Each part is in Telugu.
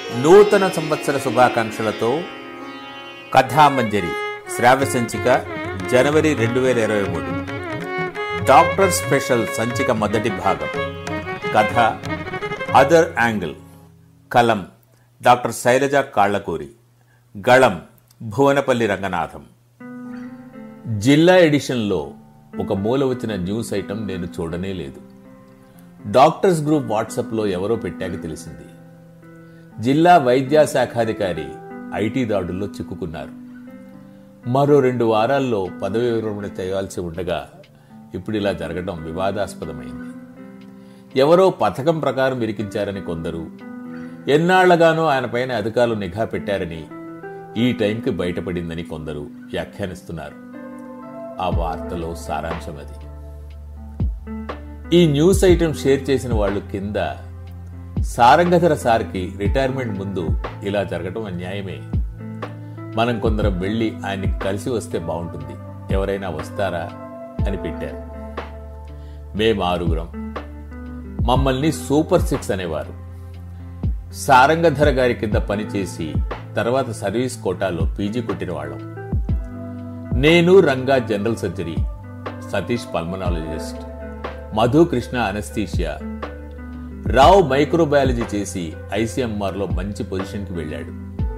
నూతన సంవత్సర శుభాకాంక్షలతో కథామంజరి శ్రావ్య సంచిక జనవరి రెండు వేల ఇరవై మూడు డాక్టర్ స్పెషల్ సంచిక మొదటి భాగం కథ అదర్ యాంగిల్ కలం డాక్టర్ శైలజ కాళ్లకూరి గళం భువనపల్లి రంగనాథం జిల్లా ఎడిషన్లో ఒక మూల వచ్చిన న్యూస్ ఐటమ్ నేను చూడనే లేదు డాక్టర్స్ గ్రూప్ వాట్సాప్లో ఎవరో పెట్టాక తెలిసింది జిల్లా వైద్య శాఖాధికారి ఐటీ దాడుల్లో చిక్కుకున్నారు మరో రెండు వారాల్లో పదవి విరమణ చేయాల్సి ఉండగా ఇప్పుడు ఇలా జరగడం వివాదాస్పదమైంది ఎవరో పథకం ప్రకారం ఇరికించారని కొందరు ఎన్నాళ్లగానో ఆయన పైన అధికారులు నిఘా పెట్టారని ఈ టైంకి బయటపడిందని కొందరు వ్యాఖ్యానిస్తున్నారు ఆ వార్తలో సారాంశం అది ఈ న్యూస్ ఐటెం షేర్ చేసిన వాళ్ళు కింద సారంగధర సార్కి రిటైర్మెంట్ ముందు ఇలా జరగటం అన్యాయమే మనం కొందరం వెళ్ళి ఆయన్ని కలిసి వస్తే బాగుంటుంది ఎవరైనా వస్తారా అని పెట్టారు మేం ఆరుగురం మమ్మల్ని సూపర్ సిక్స్ అనేవారు సారంగధర గారి కింద పనిచేసి తర్వాత సర్వీస్ కోటాలో పీజీ కొట్టిన వాళ్ళం నేను Ranga general surgery Satish pulmonologist Madhu Krishna anaesthesia Rao microbiology చేసి ఐసీఎంఆర్లో మంచి పొజిషన్కి వెళ్ళాడు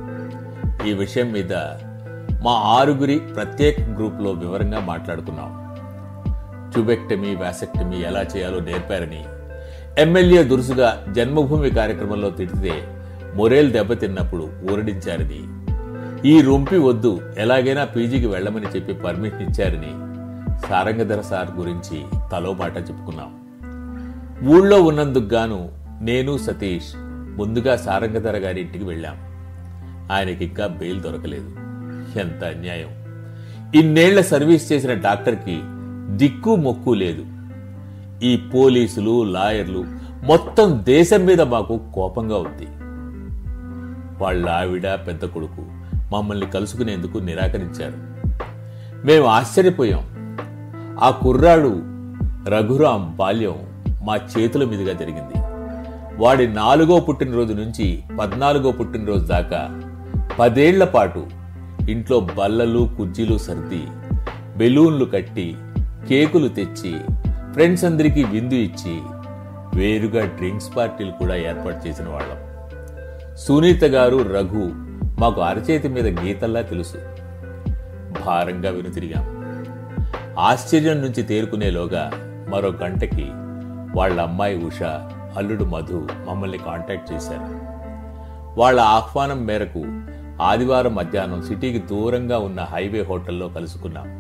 ఈ విషయం మీద మా ఆరుగురి ప్రత్యేక గ్రూప్లో వివరంగా మాట్లాడుకున్నాం ట్యూబెక్టమీ వ్యాసెక్టమీ ఎలా చేయాలో నేర్పారని ఎమ్మెల్యే దురుసుగా జన్మభూమి కార్యక్రమంలో తిడితే మొరేల్ దెబ్బతిన్నప్పుడు ఊరడించారని ఈ రొంపి వద్దు ఎలాగైనా పీజీకి వెళ్ళమని చెప్పి పర్మిషన్ ఇచ్చారని సారంగధర సార్ గురించి తలో మాట చెప్పుకున్నాం ఊళ్ళో ఉన్నందుకు గాను నేను సతీష్ ముందుగా సారంగధర గారి ఇంటికి వెళ్ళాం ఆయనకి ఇంకా బెయిల్ దొరకలేదు ఎంత అన్యాయం ఇన్నేళ్ల సర్వీస్ చేసిన డాక్టర్కి దిక్కు మొక్కు లేదు ఈ పోలీసులు లాయర్లు మొత్తం దేశం మీద మాకు కోపంగా ఉంది వాళ్ళ ఆవిడ పెద్ద కొడుకు మమ్మల్ని కలుసుకునేందుకు నిరాకరించారు మేము ఆశ్చర్యపోయాం ఆ కుర్రాడు రఘురాం బాల్యం మా చేతుల మీదుగా జరిగింది వాడి నాలుగో పుట్టినరోజు నుంచి పద్నాలుగో పుట్టినరోజు దాకా పదేళ్ల పాటు ఇంట్లో బల్లలు కుర్చీలు సర్ది బెలూన్లు కట్టి కేకులు తెచ్చి ఫ్రెండ్స్ అందరికీ విందు ఇచ్చి వేరుగా డ్రింక్స్ పార్టీలు కూడా ఏర్పాటు చేసిన వాళ్ళం సునీత గారు రఘు మాకు అరచేతి మీద గీతల్లా తెలుసు భారంగా వెనుతిరిగాం ఆశ్చర్యం నుంచి తేరుకునేలోగా మరో గంటకి వాళ్ళ అమ్మాయి ఉష అల్లుడు మధు మమ్మల్ని కాంటాక్ట్ చేశారు వాళ్ళ ఆహ్వానం మేరకు ఆదివారం మధ్యాహ్నం సిటీకి దూరంగా ఉన్న హైవే హోటల్లో కలుసుకున్నాం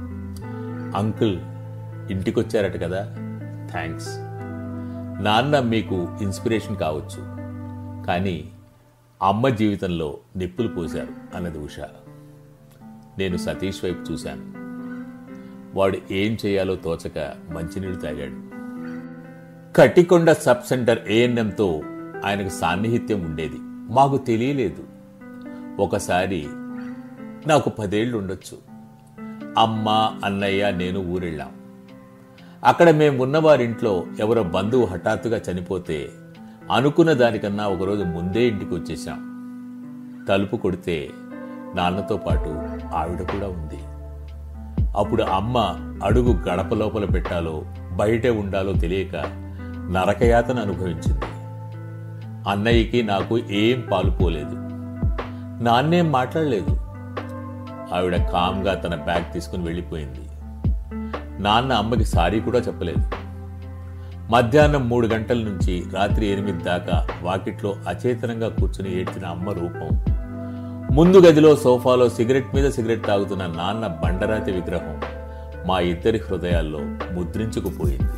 అంకుల్ ఇంటికొచ్చారట కదా థ్యాంక్స్ నాన్న మీకు ఇన్స్పిరేషన్ కావచ్చు కానీ అమ్మ జీవితంలో నిప్పులు పోశారు అన్నది ఉష నేను సతీష్ వైపు చూశాను వాడు ఏం చేయాలో తోచక మంచినీళ్ళు తాగాడు కట్టికొండ సబ్ సెంటర్ ఏఎన్ఎంతో ఆయనకు సాన్నిహిత్యం ఉండేది మాకు తెలియలేదు ఒకసారి నాకు పదేళ్లు ఉండొచ్చు అమ్మ అన్నయ్య నేను ఊరెళ్ళాం అక్కడ మేము ఉన్నవారింట్లో ఎవరో బంధువు హఠాత్తుగా చనిపోతే అనుకున్న దానికన్నా ఒకరోజు ముందే ఇంటికి వచ్చేసాం తలుపు కొడితే నాన్నతో పాటు ఆవిడ కూడా ఉంది అప్పుడు అమ్మ అడుగు గడప లోపల పెట్టాలో బయటే ఉండాలో తెలియక నరకయాతన అనుభవించింది అన్నయ్యకి నాకు ఏం పాలుపోలేదు నాన్నేం మాట్లాడలేదు ఆవిడ కామ్గా తన బ్యాగ్ తీసుకుని వెళ్ళిపోయింది నాన్న అమ్మకి సారీ కూడా చెప్పలేదు మధ్యాహ్నం మూడు గంటల నుంచి రాత్రి ఎనిమిది దాకా వాకిట్లో అచేతనంగా కూర్చుని ఏడ్చిన అమ్మ రూపం ముందు గదిలో సోఫాలో సిగరెట్ మీద సిగరెట్ తాగుతున్న నాన్న బండరాతి విగ్రహం మా ఇద్దరి హృదయాల్లో ముద్రించుకుపోయింది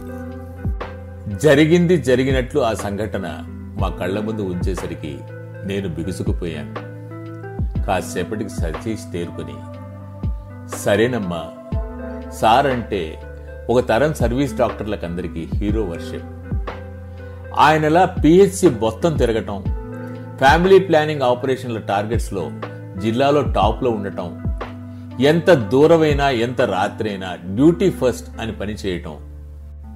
జరిగింది జరిగినట్లు ఆ సంఘటన మా కళ్ళ ముందు ఉంచేసరికి నేను బిగుసుకుపోయాను కాసేపటికి సతీష్ తేరుకుని సరేనమ్మా సార్ అంటే ఒక తరం సర్వీస్ డాక్టర్లకందరికీ హీరో వర్షిప్ ఆయనలా పిహెచ్సి మొత్తం తిరగటం ఫ్యామిలీ ప్లానింగ్ ఆపరేషన్ల టార్గెట్స్లో జిల్లాలో టాప్లో ఉండటం ఎంత దూరమైనా ఎంత రాత్రైనా డ్యూటీ ఫస్ట్ అని పని చేయటం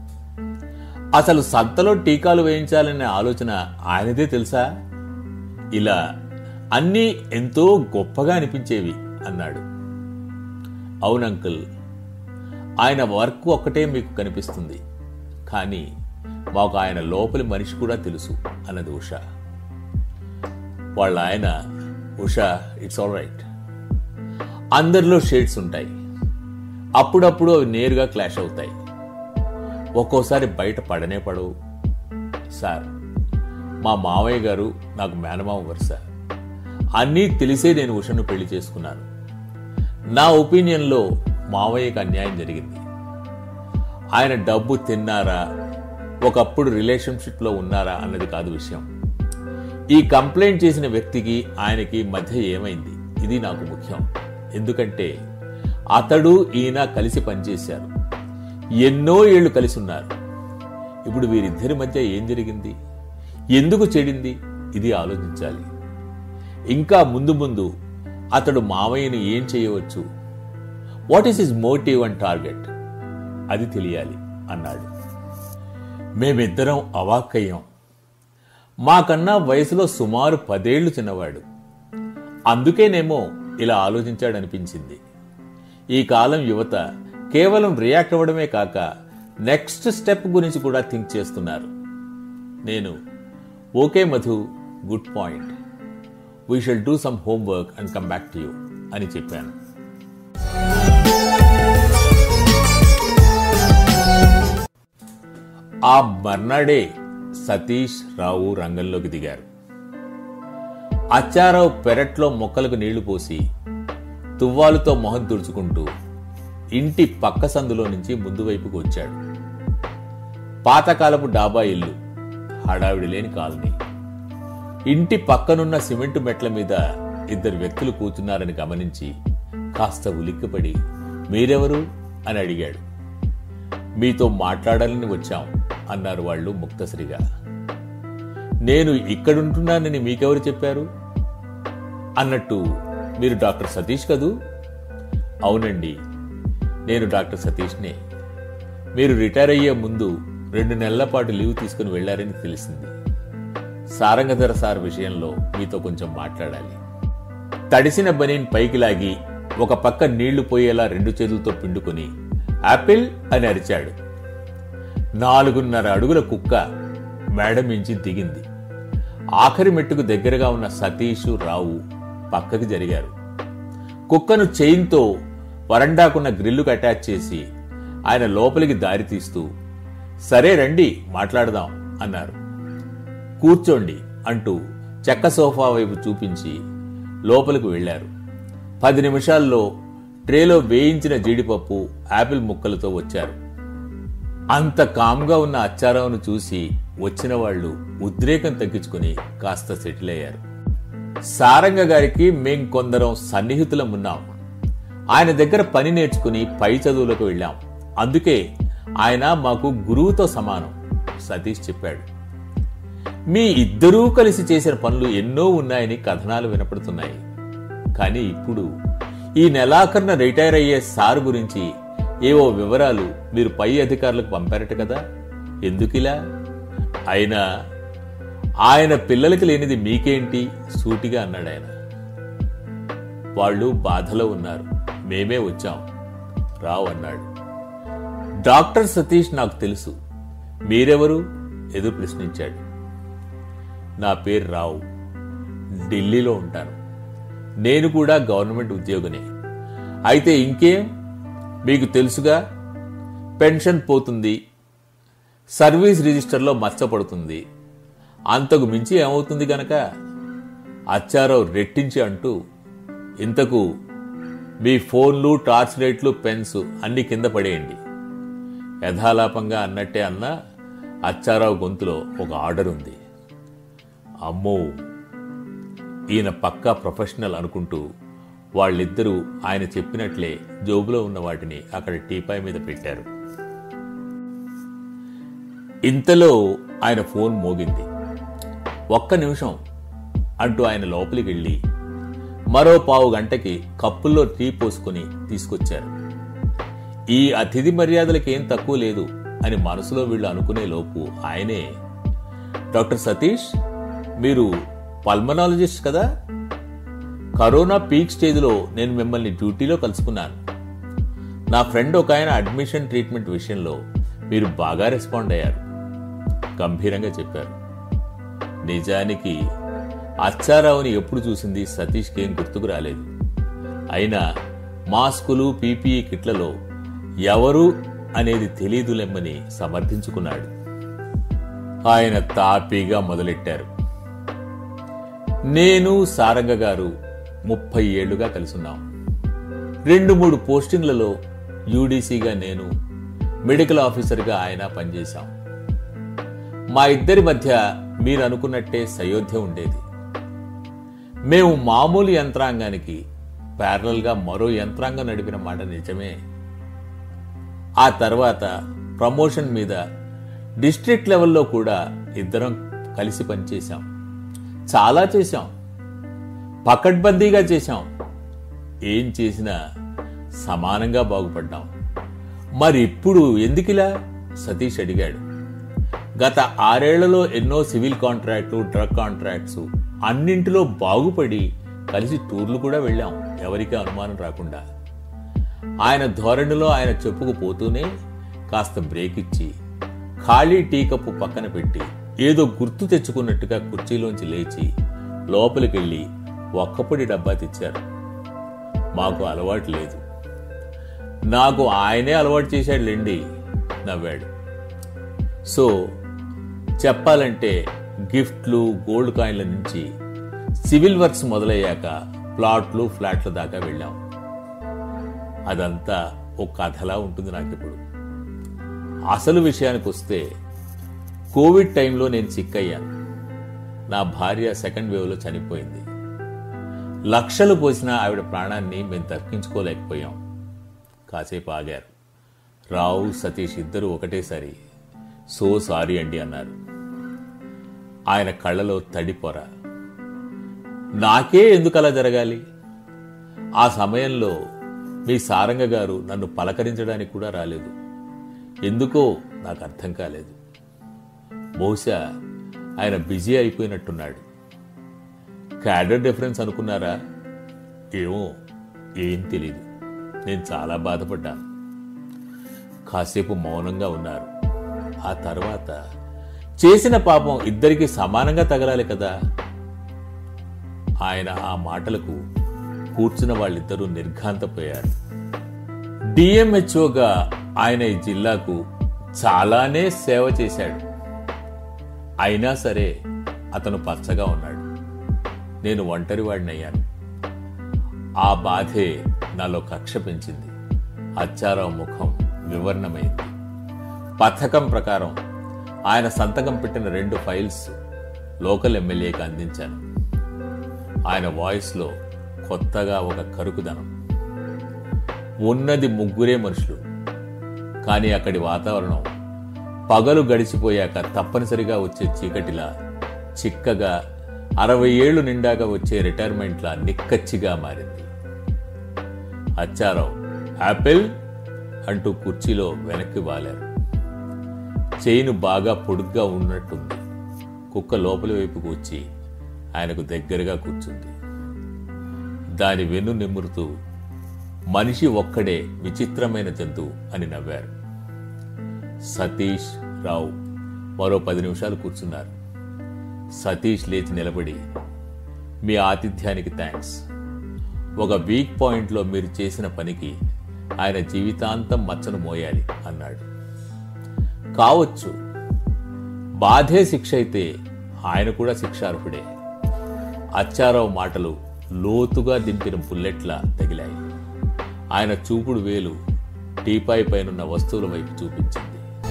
అసలు సంతలో టీకాలు వేయించాలనే ఆలోచన ఆయనదే తెలుసా ఇలా అన్నీ ఎంతో గొప్పగా అనిపించేవి అన్నాడు అవును అంకుల్ ఆయన వర్క్ ఒక్కటే మీకు కనిపిస్తుంది కానీ మాకు ఆయన లోపలి మనిషి కూడా తెలుసు అన్నది ఉష వాళ్ళ ఆయన ఉష ఇట్స్ ఆల్ రైట్ అందరిలో షేడ్స్ ఉంటాయి అప్పుడప్పుడు అవి నేరుగా క్లాష్ అవుతాయి ఒక్కోసారి బయట పడనే పడవు సార్ మా మావయ్య గారు నాకు మేనమామ వరుస అన్నీ తెలిసే నేను ఉషను పెళ్లి చేసుకున్నాను నా ఒపీనియన్లో మావయ్యకి అన్యాయం జరిగింది ఆయన డబ్బు తిన్నారా ఒకప్పుడు రిలేషన్షిప్లో ఉన్నారా అన్నది కాదు విషయం ఈ కంప్లైంట్ చేసిన వ్యక్తికి ఆయనకి మధ్య ఏమైంది ఇది నాకు ముఖ్యం ఎందుకంటే అతడు ఈయన కలిసి పనిచేశారు ఎన్నో ఏళ్లు కలిసి ఉన్నారు ఇప్పుడు వీరిద్దరి మధ్య ఏం జరిగింది ఎందుకు చెడింది ఇది ఆలోచించాలి ఇంకా ముందు ముందు అతడు మావయ్యని ఏం చేయవచ్చు what is his motive and target అది తెలియాలి అన్నాడు మేమిద్దరం అవాక్కయ్యాం మాకన్నా వయసులో సుమారు పదేళ్లు చిన్నవాడు అందుకేనేమో ఇలా ఆలోచించాడనిపించింది ఈ కాలం యువత కేవలం రియాక్ట్ అవ్వడమే కాక నెక్స్ట్ స్టెప్ గురించి కూడా థింక్ చేస్తున్నారు నేను okay Madhu good point we shall do some homework and come back to you అని చెప్పాను ఆ మర్నాడే సతీష్ రావు రంగంలోకి దిగారు అచ్చారావు పెరట్లో మొక్కలకు నీళ్లు పోసి తువ్వాలుతో మొహం తుడుచుకుంటూ ఇంటి పక్క సందులో నుంచి ముందు వైపుకు వచ్చాడు పాతకాలపు డాబా ఇల్లు హడావిడి లేని కాలనీ ఇంటి పక్కనున్న సిమెంటు మెట్ల మీద ఇద్దరు వ్యక్తులు కూర్చున్నారని గమనించి కాస్త ఉలిక్కిపడి మీరెవరు అని అడిగాడు మీతో మాట్లాడాలని వచ్చాం అన్నారు వాళ్ళు ముక్తసరిగా నేను ఇక్కడుంటున్నానని మీకెవరు చెప్పారు అన్నట్టు మీరు డాక్టర్ సతీష్ కదూ అవునండి నేను డాక్టర్ సతీష్నే మీరు రిటైర్ అయ్యే ముందు రెండు నెలల పాటు లీవ్ తీసుకుని వెళ్లారని తెలిసింది సారంగధర సార్ విషయంలో మీతో కొంచెం మాట్లాడాలి తడిసిన బనీన్ పైకి లాగి ఒక పక్క నీళ్లు పోయేలా రెండు చేతులతో పిండుకొని యాపిల్ అని అరిచాడు నాలుగున్నర అడుగుల కుక్క మేడ మించి దిగింది ఆఖరి మెట్టుకు దగ్గరగా ఉన్న సతీషు రావు పక్కకి జరిగారు కుక్కను చైన్తో వరండాకున్న గ్రిల్లుకు అటాచ్ చేసి ఆయన లోపలికి దారి తీస్తూ సరే రండి మాట్లాడదాం అన్నారు కూర్చోండి అంటూ చెక్క సోఫా వైపు చూపించి లోపలికి వెళ్లారు పది నిమిషాల్లో ట్రేలో వేయించిన జీడిపప్పు యాపిల్ ముక్కలతో వచ్చారు అంత కామ్గా ఉన్న అచ్చారావును చూసి వచ్చిన వాళ్ళు ఉద్రేకం తగ్గించుకుని కాస్త సెటిల్ అయ్యారు సారంగ గారికి మేం కొందరం సన్నిహితులం ఉన్నాం ఆయన దగ్గర పని నేర్చుకుని పై చదువులకు వెళ్ళాం అందుకే ఆయన మాకు గురువుతో సమానం సతీష్ చెప్పాడు మీ ఇద్దరూ కలిసి చేసిన పనులు ఎన్నో ఉన్నాయని కథనాలు వినపడుతున్నాయి కానీ ఇప్పుడు ఈ నెలాఖరున రిటైర్ అయ్యే సార్ గురించి ఏవో వివరాలు మీరు పై అధికారులకు పంపారట కదా ఎందుకిలా అయినా ఆయన పిల్లలకి లేనిది మీకేంటి సూటిగా అన్నాడు ఆయన వాళ్ళు బాధలో ఉన్నారు మేమే వచ్చాం రావు అన్నాడు డాక్టర్ సతీష్ నాకు తెలుసు మీరెవరు ఎదురు ప్రశ్నించాడు నా పేరు రావు ఢిల్లీలో ఉంటాను నేను కూడా గవర్నమెంట్ ఉద్యోగినే అయితే ఇంకేం మీకు తెలుసుగా పెన్షన్ పోతుంది సర్వీస్ రిజిస్టర్లో మచ్చపడుతుంది అంతకు మించి ఏమవుతుంది గనక అచ్చారావు రెట్టించి అంటూ ఇంతకు మీ ఫోన్లు టార్చ్ లైట్లు పెన్స్ అన్ని కింద పడేయండి యథాలాపంగా అన్నట్టే అన్న అచ్చారావు గొంతులో ఒక ఆర్డర్ ఉంది అమ్మో ఈయన పక్కా ప్రొఫెషనల్ అనుకుంటూ వాళ్ళిద్దరూ ఆయన చెప్పినట్లే జోబులో ఉన్న వాటిని అక్కడ టీపాయ్ మీద పెట్టారు ఇంతలో ఆయన ఫోన్ మోగింది ఒక్క నిమిషం అంటూ ఆయన లోపలికి వెళ్ళి మరో పావు గంటకి కప్పుల్లో టీ పోసుకొని తీసుకొచ్చారు ఈ అతిథి మర్యాదలకి ఏం తక్కువ లేదు అని మనసులో వీళ్ళు అనుకునే లోపు ఆయనే డాక్టర్ సతీష్ మీరు పల్మనాలజిస్ట్ కదా కరోనా పీక్ స్టేజ్లో నేను మిమ్మల్ని డ్యూటీలో కలుసుకున్నాను నా ఫ్రెండ్ ఒక ఆయన అడ్మిషన్ ట్రీట్మెంట్ విషయంలో మీరు బాగా రెస్పాండ్ అయ్యారు గంభీరంగా చెప్పారు నిజానికి అచ్చారావుని ఎప్పుడు చూసింది సతీష్కి ఏం గుర్తుకు రాలేదు అయినా మాస్కులు పీపీఈ కిట్లలో ఎవరు అనేది తెలీదులెమ్మని సమర్థించుకున్నాడు ఆయన తాపీగా మొదలెట్టారు నేను సారంగ గారు ముప్పై ఏళ్లుగా కలుసున్నాం రెండు మూడు పోస్టింగ్లలో యూడీసీగా నేను మెడికల్ ఆఫీసర్గా ఆయన పనిచేశాం మా ఇద్దరి మధ్య మీరు అనుకున్నట్టే సయోధ్య ఉండేది మేము మామూలు యంత్రాంగానికి ప్యారలల్గా మరో యంత్రాంగం నడిపిన మాట నిజమే ఆ తర్వాత ప్రమోషన్ మీద డిస్ట్రిక్ట్ లెవెల్లో కూడా ఇద్దరం కలిసి పనిచేశాం చాలా చేశాం పకడ్బందీగా చేశాం ఏం చేసినా సమానంగా బాగుపడ్డాం మరి ఇప్పుడు ఎందుకిలా సతీష్ అడిగాడు గత ఆరేళ్లలో ఎన్నో సివిల్ కాంట్రాక్టు డ్రగ్ కాంట్రాక్ట్స్ అన్నింటిలో బాగుపడి కలిసి టూర్లు కూడా వెళ్ళాం ఎవరికీ అనుమానం రాకుండా ఆయన ధోరణిలో ఆయన చెప్పుకుపోతూనే కాస్త బ్రేక్ ఇచ్చి ఖాళీ టీ కప్పు పక్కన పెట్టి ఏదో గుర్తు తెచ్చుకున్నట్టుగా కుర్చీలోంచి లేచి లోపలికెళ్ళి ఒక్కపొడి డబ్బా తెచ్చారు మాకు అలవాటు లేదు నాకు ఆయనే అలవాటు చేశాడులేండి నవ్వాడు సో చెప్పాలంటే గిఫ్ట్లు గోల్డ్ కాయిన్ల నుంచి సివిల్ వర్క్స్ మొదలయ్యాక ప్లాట్లు ఫ్లాట్ల దాకా వెళ్ళాం అదంతా ఒక కథలా ఉంటుంది నాకు ఇప్పుడు అసలు విషయానికి వస్తే కోవిడ్ టైంలో నేను చిక్కయ్యాను నా భార్య సెకండ్ వేవ్లో చనిపోయింది లక్షలు పోసిన ఆవిడ ప్రాణాన్ని మేము దక్కించుకోలేకపోయాం కాసేపు ఆగారు రావు సతీష్ ఇద్దరు ఒకటేసారి సో సారీ అండి అన్నారు ఆయన కళ్ళలో తడిపొర నాకే ఎందుకు అలా జరగాలి ఆ సమయంలో మీ సారంగ గారు నన్ను పలకరించడానికి కూడా రాలేదు ఎందుకో నాకు అర్థం కాలేదు బహుశా ఆయన బిజీ అయిపోయినట్టున్నాడు క్యాడర్ డిఫరెన్స్ అనుకున్నారా ఏమో ఏం తెలీదు నేను చాలా బాధపడ్డాను కాసేపు మౌనంగా ఉన్నారు ఆ తర్వాత చేసిన పాపం ఇద్దరికి సమానంగా తగలాలి కదా ఆయన ఆ మాటలకు కూర్చున్న వాళ్ళిద్దరూ నిర్ఘాంతపోయారు డిఎంహెచ్ఓగా ఆయన ఈ జిల్లాకు చాలానే సేవ చేశాడు అయినా సరే అతను పచ్చగా ఉన్నాడు నేను ఒంటరివాడినయ్యాను ఆ బాధే నాలో కక్ష పెంచింది అచ్చారావు ముఖం వివరణమైంది పథకం ప్రకారం ఆయన సంతకం పెట్టిన రెండు ఫైల్స్ లోకల్ ఎమ్మెల్యేకి అందించాను ఆయన వాయిస్లో కొత్తగా ఒక కరుకుదనం ఉన్నది ముగ్గురే మనుషులు కానీ అక్కడి వాతావరణం పగలు గడిచిపోయాక తప్పనిసరిగా వచ్చే చీకటిలా చిక్కగా అరవై ఏళ్లు నిండాక వచ్చే రిటైర్మెంట్లా నిక్కచ్చిగా మారింది అచ్చారావు యాపిల్ అంటూ కుర్చీలో వెనక్కి వాలారు చేయిను బాగా పొడుగ్గా ఉన్నట్టుంది కుక్క లోపలి వైపుకు వచ్చి ఆయనకు దగ్గరగా కూర్చుంది దాని వెన్ను నిమురుతూ మనిషి ఒక్కడే విచిత్రమైన జంతువు అని నవ్వారు సతీష్ రావు మరో పది నిమిషాలు కూర్చున్నారు సతీష్ లేచి నిలబడి మీ ఆతిథ్యానికి థ్యాంక్స్ ఒక వీక్ పాయింట్లో మీరు చేసిన పనికి ఆయన జీవితాంతం మచ్చను మోయాలి అన్నాడు కావచ్చు బాధే శిక్ష అయితే ఆయన కూడా శిక్షార్హుడే అచ్చారావు మాటలు లోతుగా దింపిన బుల్లెట్లా తగిలాయి ఆయన చూపుడు వేలు టీపాయ్ పైనున్న వస్తువుల వైపు చూపించింది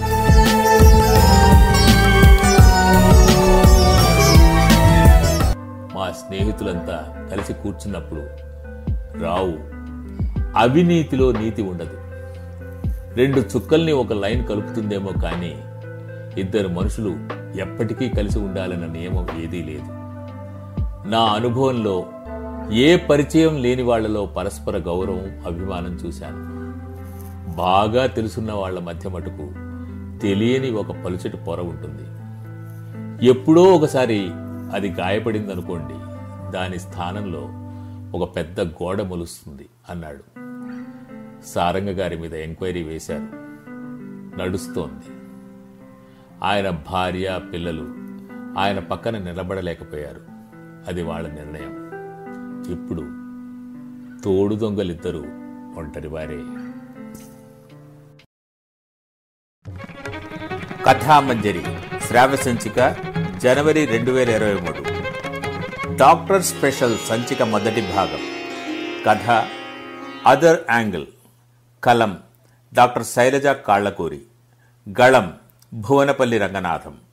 మా స్నేహితులంతా కలిసి కూర్చున్నప్పుడు రావు అవినీతిలో నీతి ఉండదు రెండు చుక్కల్ని ఒక లైన్ కలుపుతుందేమో కానీ ఇద్దరు మనుషులు ఎప్పటికీ కలిసి ఉండాలన్న నియమం ఏదీ లేదు నా అనుభవంలో ఏ పరిచయం లేని వాళ్లలో పరస్పర గౌరవం అభిమానం చూశాను బాగా తెలుసున్న వాళ్ల మధ్య మటుకు తెలియని ఒక పలుచటి పొర ఉంటుంది ఎప్పుడో ఒకసారి అది గాయపడిందనుకోండి దాని స్థానంలో ఒక పెద్ద గోడ మొలుస్తుంది అన్నాడు సారంగ గారి మీద ఎంక్వైరీ వేశారు నడుస్తోంది ఆయన భార్య పిల్లలు ఆయన పక్కన నిలబడలేకపోయారు అది వాళ్ళ నిర్ణయం ఇప్పుడు తోడు దొంగలిద్దరూ ఒంటరి వారే కథామంజరి శ్రావ్య సంచిక జనవరి రెండు వేల ఇరవై మూడు డాక్టర్ స్పెషల్ సంచిక మొదటి భాగం కథ అదర్ యాంగిల్ కలం డాక్టర్ శైలజ కాళ్లకూరి గళం భువనపల్లి రంగనాథం